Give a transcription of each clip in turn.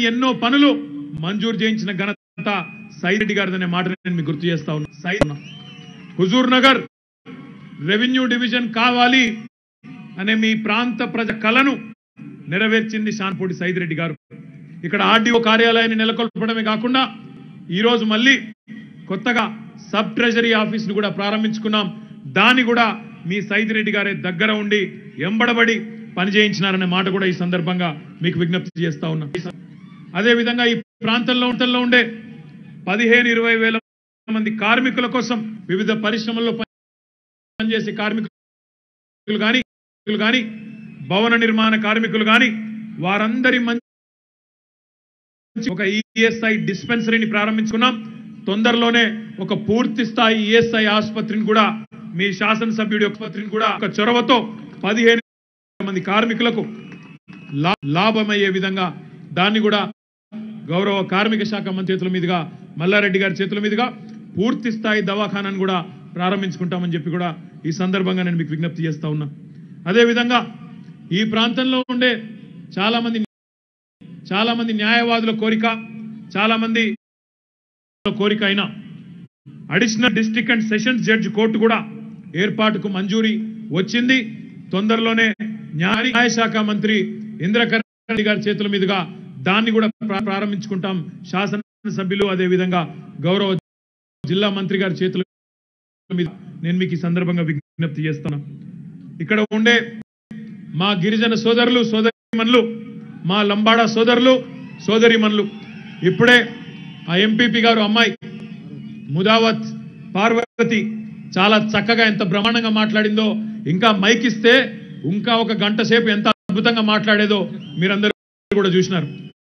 ఎన్నో పనులు మంజూరు చేయించిన ఘనత సైరెడ్డి గారిదనే మాట నేను మీకు గుర్తు చేస్తా ఉన్నా సై హుజూర్ నగర్ రెవెన్యూ డివిజన్ కావాలి అనే మీ ప్రాంత ప్రజ కలను నెరవేర్చింది షాన్పూడి సైదిరెడ్డి గారు ఇక్కడ ఆర్డీఓ కార్యాలయాన్ని నెలకొల్పడమే కాకుండా ఈరోజు మళ్ళీ కొత్తగా సబ్ ట్రెజరీ ఆఫీస్ ను కూడా ప్రారంభించుకున్నాం దాన్ని కూడా మీ సైదిరెడ్డి గారే దగ్గర ఉండి ఎంబడబడి పనిచేయించినారనే మాట కూడా ఈ సందర్భంగా మీకు విజ్ఞప్తి చేస్తా ఉన్నా అదే విధంగా ఈ ప్రాంతంలో ప్రాంతంలో ఉండే పదిహేను ఇరవై వేల మంది కార్మికుల కోసం వివిధ పరిశ్రమల్లో పనిచేసే కార్మికులు కానీ కానీ భవన నిర్మాణ కార్మికులు కానీ వారందరి మంచి ఒక ఈఎస్ఐ డిస్పెన్సరీని ప్రారంభించుకున్నాం తొందరలోనే ఒక పూర్తి స్థాయి ఈఎస్ఐ ఆసుపత్రిని కూడా మీ శాసనసభ్యుడి ఆసుపత్రిని కూడా ఒక చొరవతో పదిహేను మంది కార్మికులకు లా- లాభమయ్యే విధంగా దాన్ని కూడా గౌరవ కార్మిక శాఖ మంత్రి చేతుల మీదుగా మల్లారెడ్డి గారి చేతుల మీదుగా పూర్తి స్థాయి దవాఖానాను కూడా ప్రారంభించుకుంటామని చెప్పి కూడా ఈ సందర్భంగా నేను మీకు విజ్ఞప్తి చేస్తా ఉన్నా అదే విధంగా ఈ ప్రాంతంలో ఉండే చాలా మంది చాలా మంది న్యాయవాదుల కోరిక చాలా మంది కోరిక అయినా additional district and sessions judge court కూడా ఏర్పాటుకు మంజూరీ వచ్చింది తొందరలోనే న్యాయ న్యాయ శాఖ మంత్రి ఇంద్రకరణ్ రెడ్డి గారి చేతుల మీదుగా దాన్ని కూడా ప్రా- ప్రారంభించుకుంటాం శాసనసభ్యులు అదే విధంగా గౌరవ జిల్లా మంత్రి గారి చేతుల మీద నేను మీకు ఈ సందర్భంగా విజ్ఞప్తి చేస్తాను ఇక్కడ ఉండే మా గిరిజన సోదరులు సోదరిమణులు మా లంబాడా సోదరులు సోదరిమణులు ఇప్పుడే ఆ ఎంపీపీ గారు అమ్మాయి ముదావత్ పార్వతి చాలా చక్కగా ఎంత బ్రహ్మాండంగా మాట్లాడిందో ఇంకా మైక్ ఇస్తే ఇంకా ఒక గంట సేపు ఎంత అద్భుతంగా మాట్లాడేదో మీరందరూ కూడా చూసినారు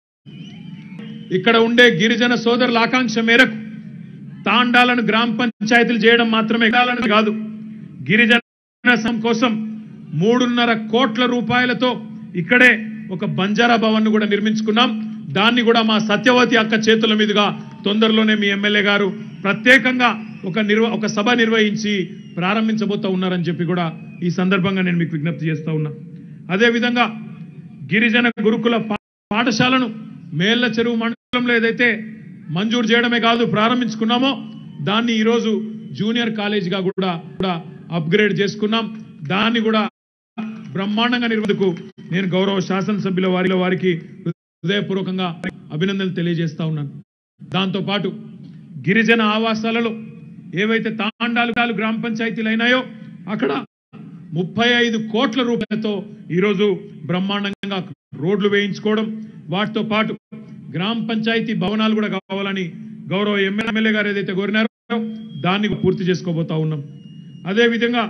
ఇక్కడ ఉండే గిరిజన సోదరుల ఆకాంక్ష మేరకు తాండాలను గ్రామ పంచాయతీలు చేయడం మాత్రమే కాదని కాదు గిరిజన సం కోసం మూడున్నర కోట్ల రూపాయలతో ఇక్కడే ఒక బంజారా భవన్ ను కూడా నిర్మించుకున్నాం దాన్ని కూడా మా సత్యవతి అక్క చేతుల మీదుగా తొందరలోనే మీ ఎమ్మెల్యే గారు ప్రత్యేకంగా ఒక నిర్వ ఒక సభ నిర్వహించి ప్రారంభించబోతా ఉన్నారని చెప్పి కూడా ఈ సందర్భంగా నేను మీకు విజ్ఞప్తి చేస్తా ఉన్నా అదే విధంగా గిరిజన గురుకుల పా- పాఠశాలను మేళ్ల చెరువు మండలంలో ఏదైతే మంజూరు చేయడమే కాదు ప్రారంభించుకున్నామో దాన్ని ఈరోజు జూనియర్ కాలేజీగా కూడా కూడా అప్గ్రేడ్ చేసుకున్నాం దాన్ని కూడా బ్రహ్మాండంగా నిర్వహణకు నేను గౌరవ శాసనసభ్యుల వారిలో వారికి హృదయపూర్వకంగా అభినందనలు తెలియజేస్తా ఉన్నాను దాంతో పాటు గిరిజన ఆవాసాలలో ఏవైతే తాండాలు గ్రామ పంచాయతీలు అయినాయో అక్కడ ముప్పై ఐదు కోట్ల రూపాయలతో ఈరోజు బ్రహ్మాండంగా రోడ్లు వేయించుకోవడం వాటితో పాటు గ్రామ పంచాయతీ భవనాలు కూడా కావాలని గౌరవ ఎమ్మెల్యే గారు ఏదైతే కోరినారో దాన్ని పూర్తి చేసుకోబోతా ఉన్నాం అదే విధంగా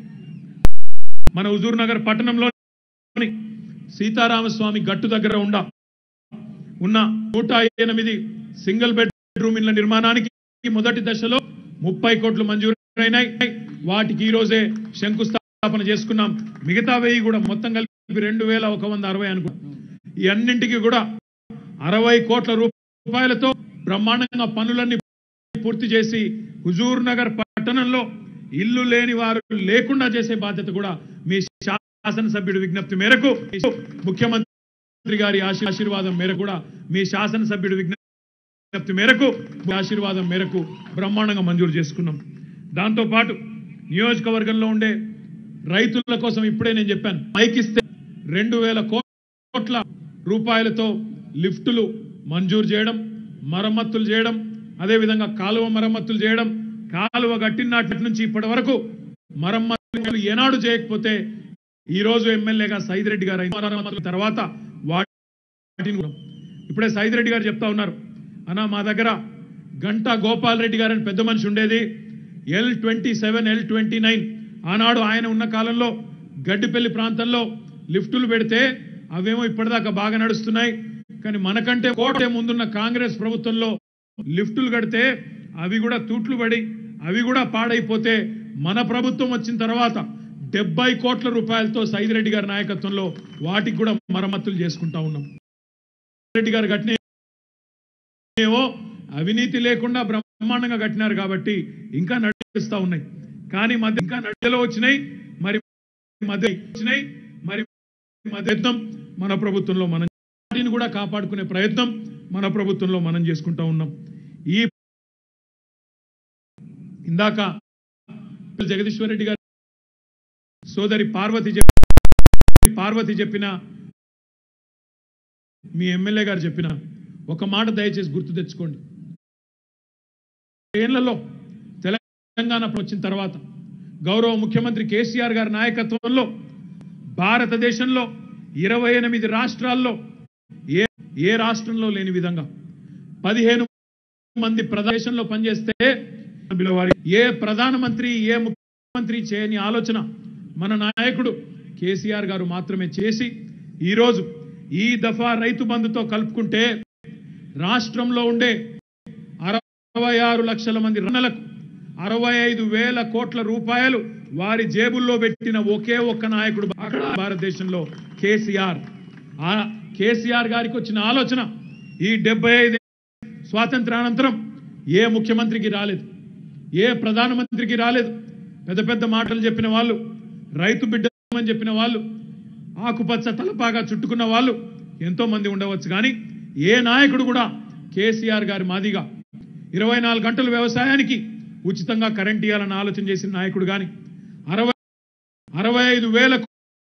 మన హుజూర్ నగర్ పట్టణంలోని సీతారామస్వామి గట్టు దగ్గర ఉండ ఉన్న నూట ఎనిమిది సింగిల్ బెడ్రూమ్ ఇళ్ల నిర్మాణానికి మొదటి దశలో ముప్పై కోట్లు మంజూరైనాయి వాటికి ఈ రోజే శంకుస్థాపన చేసుకున్నాం మిగతా వెయ్యి కూడా మొత్తం కలిపి రెండు వేల ఒక వంద అరవై అనుకో ఈ అన్నింటికి కూడా అరవై కోట్ల రూపాయలతో బ్రహ్మాండంగా పనులన్నీ పూర్తి చేసి హుజూర్ నగర్ పట్టణంలో ఇల్లు లేని వారు లేకుండా చేసే బాధ్యత కూడా మీ శాసనసభ్యుడి విజ్ఞప్తి మేరకు ముఖ్యమంత్రి గారి ఆశీ- ఆశీర్వాదం మేరకు కూడా మీ శాసనసభ్యుడి విజ్ఞప్తి మేరకు మీ ఆశీర్వాదం మేరకు బ్రహ్మాండంగా మంజూరు చేసుకున్నాం దాంతో పాటు నియోజకవర్గంలో ఉండే రైతుల కోసం ఇప్పుడే నేను చెప్పాను మైకిస్తే రెండు వేల కోట్ల రూపాయలతో లిఫ్టులు మంజూరు చేయడం మరమ్మతులు చేయడం అదేవిధంగా కాలువ మరమ్మతులు చేయడం కాలువ కట్టినటి నుంచి ఇప్పటి వరకు మరమ్మతులు ఏనాడు చేయకపోతే ఈ రోజు ఎమ్మెల్యేగా సైదిరెడ్డి గారు అయిన మరమ్మతుల తర్వాత వాటిని కూడా- ఇప్పుడే సైదిరెడ్డి గారు చెప్తా ఉన్నారు అన్న మా దగ్గర గంటా గోపాల్ రెడ్డి గారు అని పెద్ద మనిషి ఉండేది L twenty seven L twenty nine ఆనాడు ఆయన ఉన్న కాలంలో గడ్డిపల్లి ప్రాంతంలో లిఫ్టులు పెడితే అవేమో ఇప్పటిదాకా బాగా నడుస్తున్నాయి కానీ మనకంటే కోటే ముందున్న కాంగ్రెస్ ప్రభుత్వంలో లిఫ్టులు కడితే అవి కూడా తూట్లు పడి అవి కూడా పాడైపోతే మన ప్రభుత్వం వచ్చిన తర్వాత డెబ్బై కోట్ల రూపాయలతో సైదిరెడ్డి గారి నాయకత్వంలో వాటికి కూడా మరమ్మతులు చేసుకుంటా ఉన్నాం రెడ్డి గారు కట్టిన ఏవో అవినీతి లేకుండా బ్రహ్మాండంగా కట్టినారు కాబట్టి ఇంకా నడుస్తా ఉన్నాయి కానీ మధ్య ఇంకా మధ్యలో వచ్చినాయి మరి మధ్య వచ్చినాయి మరి మధ్య మన ప్రభుత్వంలో మనం వాటిని కూడా కాపాడుకునే ప్రయత్నం మన ప్రభుత్వంలో మనం చేసుకుంటా ఉన్నాం ఈ ఇందాక జగదీశ్వర్ రెడ్డి గారు సోదరి పార్వతి చెప్ప- పార్వతి చెప్పిన మీ ఎమ్మెల్యే గారు చెప్పిన ఒక మాట దయచేసి గుర్తు తెచ్చుకోండి ఏళ్లలో తెలంగాణ వచ్చిన తర్వాత గౌరవ ముఖ్యమంత్రి కేసీఆర్ గారి నాయకత్వంలో భారతదేశంలో ఇరవై ఎనిమిది రాష్ట్రాల్లో ఏ ఏ రాష్ట్రంలో లేని విధంగా పదిహేను మంది ప్రదేశంలో పనిచేస్తే పిలవాలి. ఏ ప్రధానమంత్రి ఏ ముఖ్యమంత్రి చేయని ఆలోచన మన నాయకుడు కేసీఆర్ గారు మాత్రమే చేసి ఈరోజు ఈ దఫా రైతు బంధుతో కలుపుకుంటే రాష్ట్రంలో ఉండే అరవై ఆరు లక్షల మంది రుణలకు అరవై ఐదు వేల కోట్ల రూపాయలు వారి జేబుల్లో పెట్టిన ఒకే ఒక్క నాయకుడు అక్కడ భారతదేశంలో కేసీఆర్ ఆ కేసీఆర్ గారికి వచ్చిన ఆలోచన ఈ డెబ్బై ఐదు స్వాతంత్రానంతరం ఏ ముఖ్యమంత్రికి రాలేదు ఏ ప్రధానమంత్రికి రాలేదు పెద్ద పెద్ద మాటలు చెప్పిన వాళ్ళు రైతు బిడ్డమని చెప్పిన వాళ్ళు ఆకుపచ్చ తలపాగా చుట్టుకున్న వాళ్ళు ఎంతో మంది ఉండవచ్చు కానీ ఏ నాయకుడు కూడా కేసీఆర్ గారి మాదిగా ఇరవై నాలుగు గంటలు వ్యవసాయానికి ఉచితంగా కరెంట్ ఇవ్వాలని ఆలోచన చేసిన నాయకుడు కానీ అరవై అరవై ఐదు వేలకు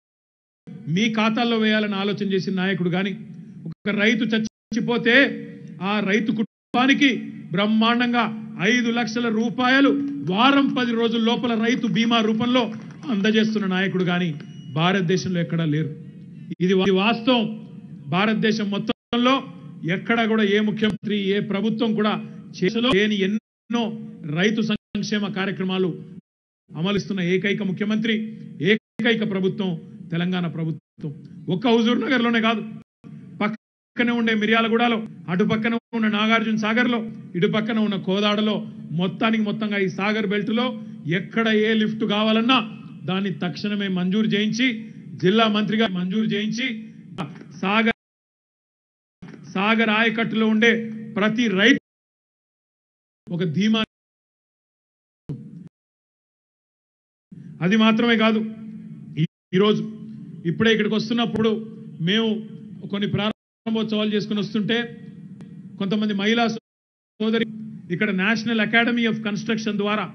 మీ ఖాతాల్లో వేయాలని ఆలోచన చేసిన నాయకుడు కానీ ఒక రైతు చచ్చిపోతే ఆ రైతు కుటుంబానికి బ్రహ్మాండంగా ఐదు లక్షల రూపాయలు వారం పది రోజుల లోపల రైతు బీమా రూపంలో అందజేస్తున్న నాయకుడు కానీ భారతదేశంలో ఎక్కడా లేరు ఇది వా- ఇది వాస్తవం భారతదేశం మొత్తంలో ఎక్కడ కూడా ఏ ముఖ్యమంత్రి ఏ ప్రభుత్వం కూడా చేసలో లేని ఎన్నో రైతు సంక్షేమ కార్యక్రమాలు అమలుస్తున్న ఏకైక ముఖ్యమంత్రి ఏకైక ప్రభుత్వం తెలంగాణ ప్రభుత్వం ఒక్క హుజూర్ నగర్ లోనే కాదు పక్కనే ఉండే మిర్యాలగూడలో అటు పక్కన ఉన్న నాగార్జున సాగర్ లో ఇటు పక్కన ఉన్న కోదాడలో మొత్తానికి మొత్తంగా ఈ సాగర్ బెల్ట్ లో ఎక్కడ ఏ లిఫ్ట్ కావాలన్నా దాన్ని తక్షణమే మంజూరు చేయించి జిల్లా మంత్రిగా మంజూరు చేయించి సాగర్ సాగర్ ఆయకట్టులో ఉండే ప్రతి రైతు ఒక ధీమా అది మాత్రమే కాదు ఈ- ఈరోజు ఇప్పుడే ఇక్కడికి వస్తున్నప్పుడు మేము కొన్ని ప్రారంభోత్సవాలు చేసుకుని వస్తుంటే కొంతమంది మహిళా సోదరి ఇక్కడ నేషనల్ అకాడమీ ఆఫ్ కన్స్ట్రక్షన్ ద్వారా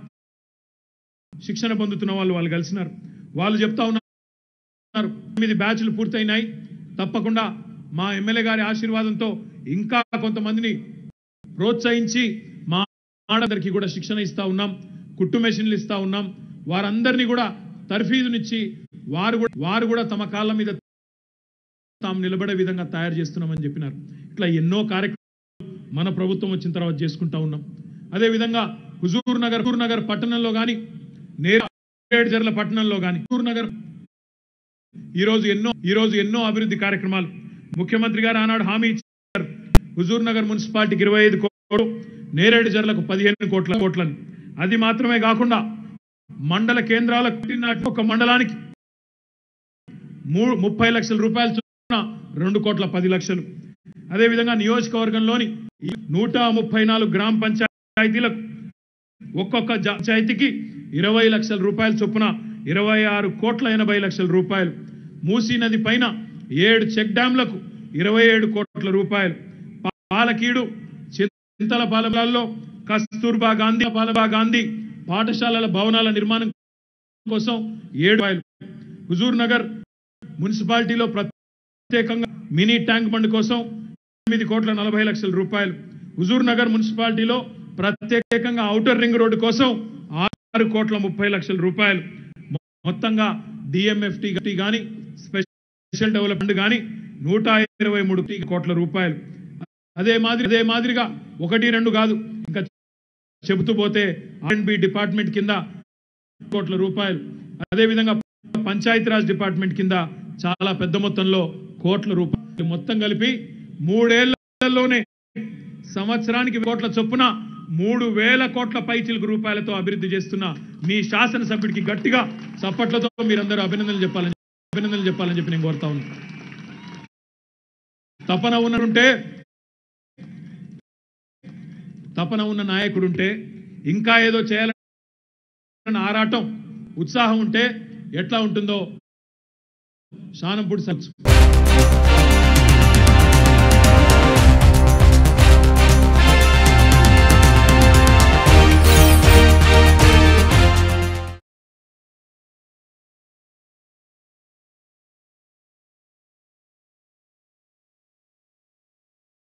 శిక్షణ పొందుతున్న వాళ్ళు వాళ్ళు కలిసినారు వాళ్ళు చెప్తా ఉన్నారు ఎనిమిది బ్యాచ్లు పూర్తయినాయి తప్పకుండా మా ఎమ్మెల్యే గారి ఆశీర్వాదంతో ఇంకా కొంతమందిని ప్రోత్సహించి మా ఆడదరికి కూడా శిక్షణ ఇస్తా ఉన్నాం కుట్టు మెషిన్లు ఇస్తా ఉన్నాం వారందరినీ కూడా తర్ఫీదునిచ్చి వారు కూడా వారు కూడా తమ కాళ్ళ మీద తాము నిలబడే విధంగా తయారు చేస్తున్నామని చెప్పినారు ఇట్లా ఎన్నో కార్యక్రమాలు మన ప్రభుత్వం వచ్చిన తర్వాత చేసుకుంటా ఉన్నాం అదే విధంగా హుజూర్ నగర్ హుజూర్ నగర్ పట్టణంలో కానీ నేరేడుజర్ల పట్టణంలో కానీ హుజూర్ నగర్ ఈరోజు ఎన్నో ఈరోజు ఎన్నో అభివృద్ధి కార్యక్రమాలు ముఖ్యమంత్రి గారు ఆనాడు హామీ ఇచ్చారు హుజూర్ నగర్ మున్సిపాలిటీకి ఇరవై ఐదు కోట్లు నేరేడు జర్లకు పదిహేను కోట్ల కోట్లని అది మాత్రమే కాకుండా మండల కేంద్రాలకు పుట్టినట్టు ఒక మండలానికి మూడు ముప్పై లక్షల రూపాయలు చొప్పున రెండు కోట్ల పది లక్షలు అదేవిధంగా నియోజకవర్గంలోని ఈ నూట ముప్పై నాలుగు గ్రామ పంచాయతీలకు ఒక్కొక్క జ- పంచాయతీకి ఇరవై లక్షల రూపాయల చొప్పున ఇరవై ఆరు కోట్ల ఎనభై లక్షల రూపాయలు మూసీ నది పైన ఏడు చెక్ డ్యాంలకు ఇరవై ఏడు కోట్ల రూపాయలు పా- పాలకీడు చింతల పాలనలో కస్తూర్బా గాంధీ పాలబా గాంధీ పాఠశాలల భవనాల నిర్మాణం కోసం ఏడు రూపాయలు హుజూర్ నగర్ మున్సిపాలిటీలో ప్రత్యేకంగా మినీ ట్యాంక్ బండ్ కోసం ఎనిమిది కోట్ల నలభై లక్షల రూపాయలు హుజూర్ నగర్ మున్సిపాలిటీలో ప్రత్యేకంగా ఔటర్ రింగ్ రోడ్డు కోసం ఆరు కోట్ల ముప్పై లక్షల రూపాయలు మొ- మొత్తంగా డిఎంఎఫ్టీ కానీ స్పెషల్ డెవలప్మెంట్ కానీ నూట ఇరవై మూడు కోట్ల రూపాయలు అదే మాదిరి అదే మాదిరిగా ఒకటి రెండు కాదు ఇంకా చెబుతూ పోతే ఆర్ఎండ్బి డిపార్ట్మెంట్ కింద కోట్ల రూపాయలు అదేవిధంగా పంచాయతీరాజ్ డిపార్ట్మెంట్ కింద చాలా పెద్ద మొత్తంలో కోట్ల రూపాయలు మొత్తం కలిపి మూడేళ్లలోనే సంవత్సరానికి కోట్ల చొప్పున మూడు వేల కోట్ల పైచిలకు రూపాయలతో అభివృద్ధి చేస్తున్న మీ శాసనసభ్యుడికి గట్టిగా చప్పట్లతో మీరందరూ అభినందనలు చెప్పాలని అభినందనలు చెప్పాలని చెప్పి నేను కోరుతా ఉన్నాను తపన ఉన్నట్టుంటే తపన ఉన్న నాయకుడుంటే ఇంకా ఏదో చేయాలన్న ఆరాటం ఉత్సాహం ఉంటే ఎట్లా ఉంటుందో శానంపూడి సచ్చు